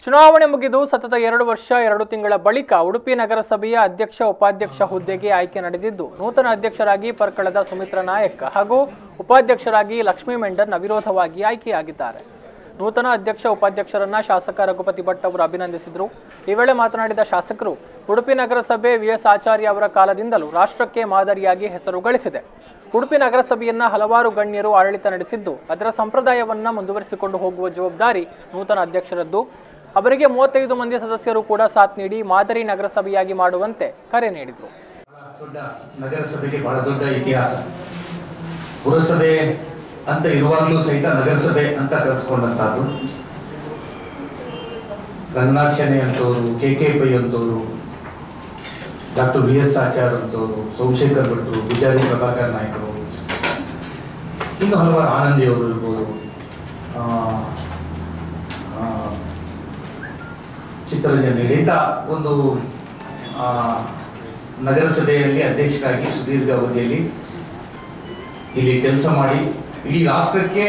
ಚುನಾವಣೆ ಮುಗಿದು ಸತತ ಎರಡು ವರ್ಷ ಎರಡು ತಿಂಗಳ ಬಳಿಕ ಉಡುಪಿ ನಗರಸಭೆಯ ಅಧ್ಯಕ್ಷ ಉಪಾಧ್ಯಕ್ಷ ಹುದ್ದೆಗೆ ಆಯ್ಕೆ ನಡೆದಿದ್ದು ನೂತನ ಅಧ್ಯಕ್ಷರಾಗಿ ಪರ್ಕಳದ ಸುಮಿತ್ರ ನಾಯಕ್ ಹಾಗೂ ಉಪಾಧ್ಯಕ್ಷರಾಗಿ ಲಕ್ಷ್ಮೀ ಮೆಂಡನ್ ಅವಿರೋಧವಾಗಿ ಆಯ್ಕೆಯಾಗಿದ್ದಾರೆ ನೂತನ ಅಧ್ಯಕ್ಷ ಉಪಾಧ್ಯಕ್ಷರನ್ನ ಶಾಸಕ ರಘುಪತಿ ಭಟ್ ಅವರು ಅಭಿನಂದಿಸಿದರು ಈ ವೇಳೆ ಮಾತನಾಡಿದ ಶಾಸಕರು ಉಡುಪಿ ನಗರಸಭೆ ವಿ ಎಸ್ ಆಚಾರ್ಯ ಅವರ ಕಾಲದಿಂದಲೂ ರಾಷ್ಟ್ರಕ್ಕೆ ಮಾದರಿಯಾಗಿ ಹೆಸರು ಗಳಿಸಿದೆ ಉಡುಪಿ ನಗರಸಭೆಯನ್ನ ಹಲವಾರು ಗಣ್ಯರು ಆಡಳಿತ ನಡೆಸಿದ್ದು ಅದರ ಸಂಪ್ರದಾಯವನ್ನ ಮುಂದುವರಿಸಿಕೊಂಡು ಹೋಗುವ ಜವಾಬ್ದಾರಿ ನೂತನ ಅಧ್ಯಕ್ಷರದ್ದು ಅವರಿಗೆ ಮೂವತ್ತೈದು ಮಂದಿ ಸದಸ್ಯರು ಕೂಡ ಸಾಥ್ ನೀಡಿ ಮಾದರಿ ನಗರಸಭೆಯಾಗಿ ಮಾಡುವಂತೆ ಕರೆ ನೀಡಿದರು ದೊಡ್ಡ ನಗರಸಭೆಗೆ ಬಹಳ ದೊಡ್ಡ ಇತಿಹಾಸ ಪುರಸಭೆ ಅಂತ ಇರುವಾಗಲೂ ಸಹಿತ ನಗರಸಭೆ ಅಂತ ಕರೆಸ್ಕೊಂಡಂತಹದ್ದು ರಂಗನಾಥ್ ಶೆಣೆ ಅಂತವರು ಕೆ ಕೆ ಪೈ ಅಂತವರು ಡಾಕ್ಟರ್ ವಿ ಎಸ್ ಆಚಾರ್ ಅಂತವರು ಸೋಮಶೇಖರ್ ಭಟ್ರು ಗುಜಾರಿ ಪ್ರಭಾಕರ್ ನಾಯಕರು ಇನ್ನು ಹಲವಾರು ಆನಂದಿ ಅವರು ಇರ್ಬೋದು ಆ, ಆ, ಚಿತ್ತರಂಜನ್ ಹೇಳಿ ಇಂಥ ಒಂದು ಆ, ನಗರಸಭೆಯಲ್ಲಿ ಅಧ್ಯಕ್ಷರಾಗಿ ಸುದೀರ್ಘ ಅವಧಿಯಲ್ಲಿ ಇಲ್ಲಿ ಕೆಲಸ ಮಾಡಿ ಇಡೀ ರಾಷ್ಟ್ರಕ್ಕೆ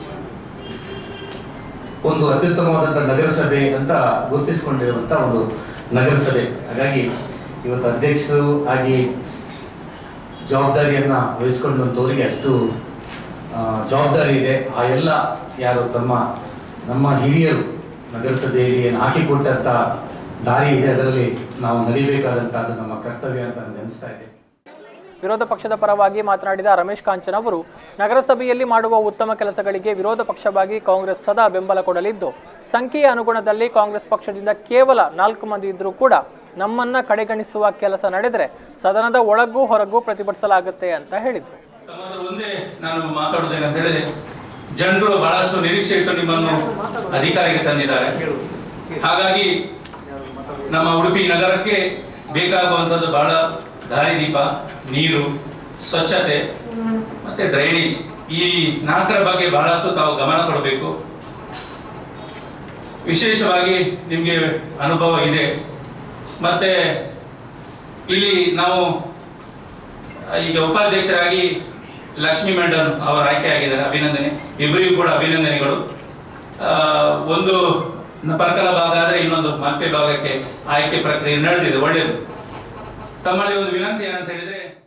ಒಂದು ಅತ್ಯುತ್ತಮವಾದಂಥ ನಗರಸಭೆ ಅಂತ ಗುರುತಿಸಿಕೊಂಡಿರುವಂಥ ಒಂದು ನಗರಸಭೆ ಹಾಗಾಗಿ ಇವತ್ತು ಅಧ್ಯಕ್ಷರು ಆಗಿ ಜವಾಬ್ದಾರಿಯನ್ನ ವಹಿಸ್ಕೊಂಡಂಥವರಿಗೆ ಅಷ್ಟು ಆ, ಜವಾಬ್ದಾರಿ ಇದೆ ಆ ಎಲ್ಲ ಯಾರು ತಮ್ಮ ನಮ್ಮ ಹಿರಿಯರು ನಗರಸಭೆಯಲ್ಲಿ ಏನು ಹಾಕಿಕೊಟ್ಟಂತ ದಾರಿ ಇದೆ ಅದರಲ್ಲಿ ನಾವು ನಡಿಬೇಕಾದಂತಹದ್ದು ನಮ್ಮ ಕರ್ತವ್ಯ ಅಂತ ಅನಿಸ್ತಾ ಇದೆ ವಿರೋಧ ಪಕ್ಷದ ಪರವಾಗಿ ಮಾತನಾಡಿದ ರಮೇಶ್ ಕಾಂಚನ್ ಅವರು ನಗರಸಭೆಯಲ್ಲಿ ಮಾಡುವ ಉತ್ತಮ ಕೆಲಸಗಳಿಗೆ ವಿರೋಧ ಪಕ್ಷವಾಗಿ ಕಾಂಗ್ರೆಸ್ ಸದಾ ಬೆಂಬಲ ಕೊಡಲಿದ್ದು ಸಂಖ್ಯೆಯ ಅನುಗುಣದಲ್ಲಿ ಕಾಂಗ್ರೆಸ್ ಪಕ್ಷದಿಂದ ಕೇವಲ ನಾಲ್ಕು ಮಂದಿ ಇದ್ರೂ ಕೂಡ ನಮ್ಮನ್ನ ಕಡೆಗಣಿಸುವ ಕೆಲಸ ನಡೆದರೆ ಸದನದ ಒಳಗೂ ಹೊರಗೂ ಪ್ರತಿಭಟಿಸಲಾಗುತ್ತೆ ಅಂತ ಹೇಳಿದ್ರು ತಮ್ಮದು ಒಂದೇ ನಾನು ಮಾತಾಡುವುದೇನೆ ಅಂತ ಹೇಳಿದ್ರೆ ಜನರು ಬಹಳಷ್ಟು ನಿರೀಕ್ಷೆ ಇಟ್ಟು ನಿಮ್ಮನ್ನು ಅಧಿಕಾರಿಗೆ ತಂದಿದ್ದಾರೆ ಹಾಗಾಗಿ ನಮ್ಮ ಉಡುಪಿ ನಗರಕ್ಕೆ ಬೇಕಾಗುವಂಥದ್ದು ಬಹಳ ದಾರಿದೀಪ ನೀರು ಸ್ವಚ್ಛತೆ ಮತ್ತೆ ಡ್ರೈನೇಜ್ ಈ ನಾಲ್ಕರ ಬಗ್ಗೆ ಬಹಳಷ್ಟು ತಾವು ಗಮನ ಕೊಡಬೇಕು ವಿಶೇಷವಾಗಿ ನಿಮಗೆ ಅನುಭವ ಇದೆ ಮತ್ತೆ ಇಲ್ಲಿ ನಾವು ಈಗ ಉಪಾಧ್ಯಕ್ಷರಾಗಿ ಲಕ್ಷ್ಮೀ ಮೆಂಡನ್ ಅವರು ಆಯ್ಕೆ ಆಗಿದ್ದಾರೆ ಅಭಿನಂದನೆ ಇಬ್ಬರಿಗೂ ಕೂಡ ಅಭಿನಂದನೆಗಳು ಆ, ಒಂದು ಪರ್ಕಲ ಭಾಗ ಆದ್ರೆ ಇನ್ನೊಂದು ಮಲ್ಪೆ ಭಾಗಕ್ಕೆ ಆಯ್ಕೆ ಪ್ರಕ್ರಿಯೆ ನಡೆದಿದೆ ಒಳ್ಳೆಯದು ತಮ್ಮಲ್ಲಿ ಒಂದು ವಿನಂತಿ ಏನಂತ ಹೇಳಿದ್ರೆ